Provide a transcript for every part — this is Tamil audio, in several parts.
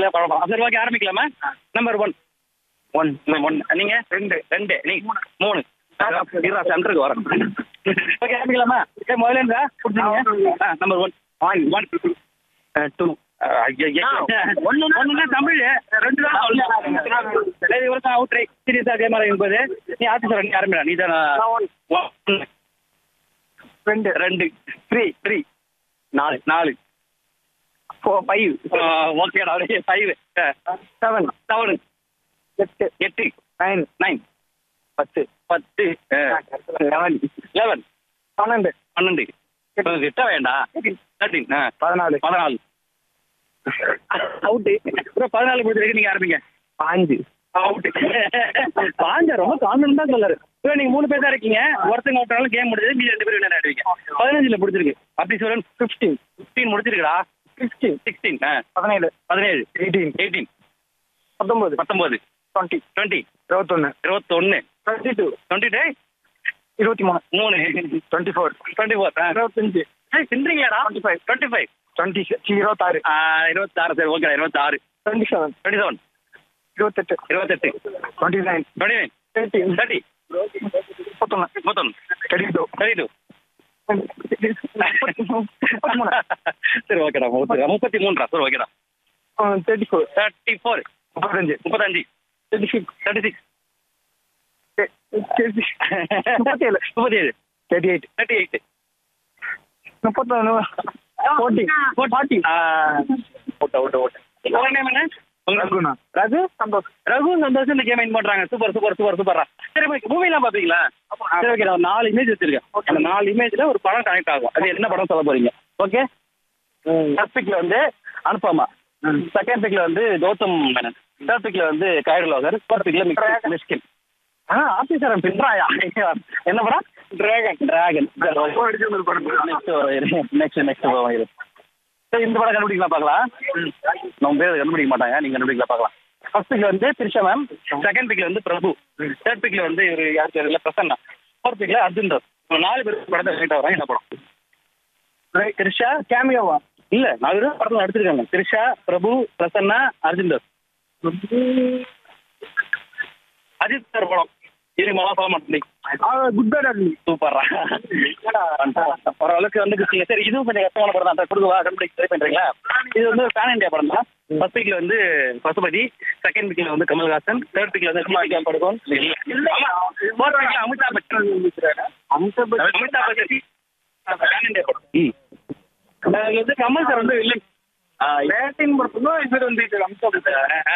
ஜாலியா பழக்கம் சரி ஓகே ஆரம்பிக்கலாமா நம்பர் ஒன் ஒன் ஒன் நீங்க ரெண்டு ரெண்டு நீ மூணு இருபா சென்டருக்கு வரேன் ஓகே ஆரம்பிக்கலாமா ஓகே முதல்ல இருந்தா பிடிச்சிங்க number one one one two ஒண்ணுன்னா தமிழ் ரெண்டு தான் சொல்லு. சரி ஒரு அவுட் ரை சீரியஸா கேமரா என்பது நீ ஆஃபீஸர் நீ ஆரம்பிடா நீ தான் ரெண்டு ரெண்டு த்ரீ த்ரீ நாலு நாலு ஃபோர் ஃபைவ் ஓகேடா ஃபைவ் செவன் செவன் எட்டு எட்டு நைன் நைன் பத்து பத்து லெவன் லெவன் பன்னெண்டு பன்னெண்டு கிட்ட வேண்டாம் தேர்ட்டின் பதினாலு பதினாலு அவுட்டு அப்புறம் பதினாலு முடிச்சிருக்கு நீங்க ஆரம்பிங்க பாஞ்சு அவுட்டு பாஞ்சா ரொம்ப கான்ஃபிடன்ட் தான் சொல்லாரு இப்போ நீங்க மூணு பேர் தான் இருக்கீங்க ஒருத்தங்க அவுட்டாலும் கேம் முடிஞ்சது நீங்க ரெண்டு பேரும் வின்னர் ஆயிடுவீங்க பதினஞ்சுல முடிச்சிருக்கு அப்படி சொல்லுங்க ஃபிஃப்டீன் ஃபிஃப்டீன் முடிச்சிருக்கடா சிக்ஸ்டீன் சிக்ஸ்டீன் பதினேழு பதினேழு எயிட்டீன் எயிட்டீன் பத்தொன்பது பத்தொன்பது டுவெண்ட்டி டுவெண்ட்டி இருபத்தொன்னு இருபத்தொன்னு டுவெண்ட்டி டூ டுவெண்ட்டி டே இருபத்தி மூணு மூணு டுவெண்ட்டி ஃபோர் டுவெண்ட்டி ஃபோர் இருபத்தஞ்சு ஏய் சிந்திரிங்களாடா twenty five twenty five twenty இருபத்தாறு இருபத்தாறு சரி ஓகே இருபத்தாறு டுவெண்ட்டி செவன் டுவெண்ட்டி செவன் இருபத்தெட்டு இருபத்தெட்டு twenty nine twenty nine thirty thirty முப்பத்தொன்னு முப்பத்தொன்னு தேர்ட்டி டூ தேர்ட்டி டூ சரி ஓகேடா முப்பத்தி முப்பத்தி மூணுடா சரி ஓகேடா தேர்ட்டி ஃபோர் தேர்ட்டி ஃபோர் முப்பத்தஞ்சு முப்பத்தஞ்சு தேர்ட்டி சிக்ஸ் தேர்ட்டி சிக்ஸ் முப்பத்தேழு முப்பத்தேழு தேர்ட்டி எயிட் தேர்ட்டி எயிட் முப்பத்தொன்று ஃபோர்ட்டி ஃபார்ட்டி ஓட்ட ஓட்ட ஓட்ட உங்க நேம் என்ன ரகுண்ணா ரகு சந்தோஷ் ரகு சந்தோஷ் இந்த கேம் இன் பண்றாங்க சூப்பர் சூப்பர் சூப்பர் சூப்பரா சரி ஓகே மூவிலாம் பாப்பீங்களா சரி ஓகே நான் நாலு இமேஜ் வச்சிருக்கேன் அந்த நாலு இமேஜ்ல ஒரு படம் கனெக்ட் ஆகும் அது என்ன படம் சொல்ல போறீங்க ஓகே ஃபர்ஸ்ட் பிக்ல வந்து அனுப்பமா செகண்ட் பிக்ல வந்து கௌதம் மேனன் தேர்ட் பிக்ல வந்து கைடு லோகர் ஃபோர்த் பிக்ல மிஸ்கின் ஆ ஆபீசர் பின்றாயா என்ன படம் டிராகன் டிராகன் நெக்ஸ்ட் வரும் நெக்ஸ்ட் நெக்ஸ்ட் வரும் இரு சரி இந்த படம் கண்டுபிடிக்கலாம் பார்க்கலாம் நம்ம பேர் கண்டுபிடிக்க மாட்டாங்க நீங்க கண்டுபிடிக்கலாம் பார்க்கலாம் ஃபர்ஸ்ட் பிக்ல வந்து திரிஷா மேம் செகண்ட் பிக்ல வந்து பிரபு தேர்ட் பிக்ல வந்து இவர் யார் பேர் இல்லை பிரசன்னா ஃபோர்த் பிக்ல அர்ஜுன் தாஸ் இவங்க நாலு பேர் படத்தை ரைட் வராங்க என்ன படம் திரிஷா கேமியோவா இல்ல நாலு பேர் படத்தில் நடிச்சிருக்காங்க திரிஷா பிரபு பிரசன்னா அர்ஜுன் தாஸ் அஜித் சார் படம் இருமாவா சொல்ல மாட்டேன் குட் பேட் சூப்பரா ஓரளவுக்கு வந்து கிறிஸ்டிங்க சரி இதுவும் கொஞ்சம் கஷ்டமான படம் தான் சார் கொடுக்கவா கண்டுபிடிக்க ட்ரை பண்றீங்களா இது வந்து பேன் இண்டியா படம் தான் ஃபர்ஸ்ட் வீக்ல வந்து பசுபதி செகண்ட் வீக்ல வந்து கமல்ஹாசன் தேர்ட் வீக்ல வந்து தீபிகா படுகோன் ஃபோர்த் வீக்ல அமிதாப் பச்சன் அமிதாப் அமிதாப் பச்சன் பேன் இண்டியா படம் ம் அதுல வந்து கமல் சார் வந்து இல்லை பேட்டிங் மட்டும்தான் இது வந்து இது அமிதாப்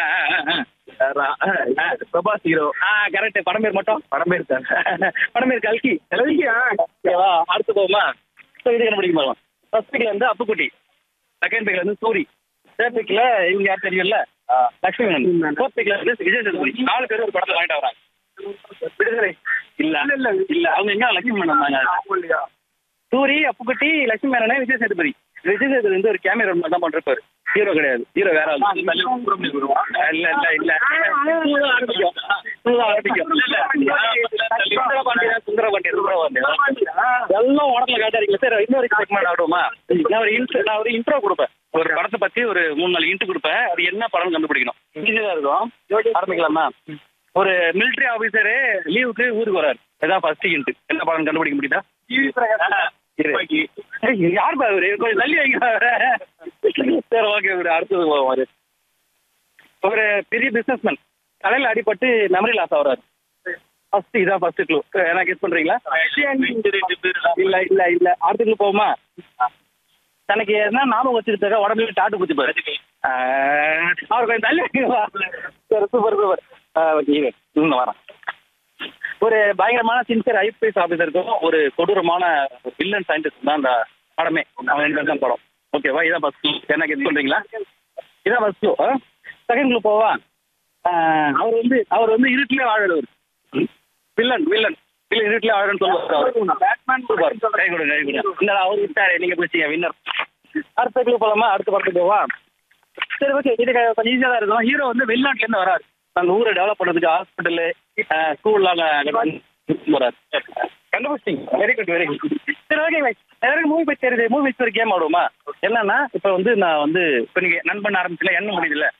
பிரபாஸ் ஹீரோ ஆ கரெக்ட் படம் பேர் மட்டும் படம் பேர் சார் படம் பேர் கல்கி கல்கியா ஓகேவா அடுத்து போகுமா ஸோ இது கண்டுபிடிக்க போகலாம் ஃபர்ஸ்ட் பிக்ல வந்து அப்புக்குட்டி செகண்ட் பிக்ல வந்து சூரி தேர்ட் பிக்ல இவங்க யார் தெரியும்ல லட்சுமி மேனன் ஃபோர்த் பிக்ல வந்து விஜய் சேதுபதி நாலு பேர் ஒரு படத்தை வாங்கிட்டு வராங்க விடுதலை இல்ல இல்ல இல்ல அவங்க எங்க லட்சுமி மேனன் வந்தாங்க சூரி அப்புக்குட்டி லட்சுமி மேனன் விஜய் சேதுபதி விஜய் சேதுபதி வந்து ஒரு கேமரா மட்டும் தான் பண்றப்பாரு ஹீரோ கிடையாது ஹீரோ வேற ஆளு. இல்ல இல்ல இல்ல புதுசா ஆரம்பிக்கும் புதுசா ஆரம்பிக்கும் சுந்தர பாண்டியா சுந்தர பாண்டியா சுந்தர பாண்டியா எல்லாம் உடம்புல காட்டாருங்களா சார் இன்னொரு செக்மெண்ட் ஆடுவோமா நான் ஒரு இன்ட்ரோ நான் ஒரு இன்ட்ரோ கொடுப்பேன் ஒரு படத்தை பத்தி ஒரு மூணு நாலு இன்ட்ரோ கொடுப்பேன் அது என்ன படம் கண்டுபிடிக்கணும் ஈஸியா இருக்கும் ஆரம்பிக்கலாமா ஒரு மிலிட்டரி ஆபீசர் லீவுக்கு ஊருக்கு வராரு இதான் ஃபர்ஸ்ட் இன்ட் என்ன படம் கண்டுபிடிக்க முடியுதா இரு. ஏய், யார் பா இவரு கொஞ்சம் தள்ளி வைங்க அவரை. சரி ஓகே இவரு அடுத்தது போவோம் அவரு ஒரு பெரிய பிசினஸ் மேன் தலையில அடிபட்டு மெமரி லாஸ் ஆகுறாரு ஃபர்ஸ்ட் இதான் ஃபர்ஸ்ட் க்ளூ என்ன கெஸ் பண்றீங்களா இல்ல இல்ல இல்ல அடுத்த க்ளூ போவோமா தனக்கு என்ன ஞாபகம் வச்சிருக்க உடம்புல டாட்டு குத்திப்பாரு அவர் கொஞ்சம் தள்ளி வைங்க சரி சூப்பர் சூப்பர் ஓகே இன்னும் வரேன் ஒரு பயங்கரமான சின்சியர் ஐபிஎஸ் ஆஃபீஸருக்கும் ஒரு கொடூரமான வில்லன் சயின்டிஸ்ட் தான் அந்த படமே அவன் ரெண்டு தான் படம் ஓகேவா இதான் ஃபர்ஸ்ட் க்ளூ என்ன கெஸ் பண்றீங்களா இதான் ஃபர்ஸ்ட் க்ளூ செகண்ட் க்ளூ போவா ஆஹ் அவர் வந்து அவர் வந்து இருட்டிலே வாழறவர் வில்லன் வில்லன் இல்ல இருட்டிலே வாழறன்னு சொல்லுவார் பேட்மேன் சூப்பர் கை கொடுங்க கை கொடுங்க இல்ல அவர் விட்டாரு நீங்க பிடிச்சிங்க வின்னர் அடுத்த க்ளூ போலாமா அடுத்த படத்துக்கு போவா சரி ஓகே இது கொஞ்சம் ஈஸியாக தான் இருக்கும் ஹீரோ வந்து வெளிநாட்டுல இருந்து வராரு நாங்கள் ஊரை டெவலப் பண்ணுறதுக்கு ஹாஸ்பிட்டலு ஸ்கூல்லாம் போறாரு கண்டுபிடிச்சிங்க வெரி குட் வெரி குட் சரி ஓகே எல்லாருக்கும் மூவி பற்றி தெரியுது மூவி பற்றி ஒரு கேம் ஆடுவோமா என்னன்னா இப்போ வந்து நான் வந்து இப்போ நீங்கள் நண்பன் ஆரம்பிச்சுல என்ன முடியுதுல்ல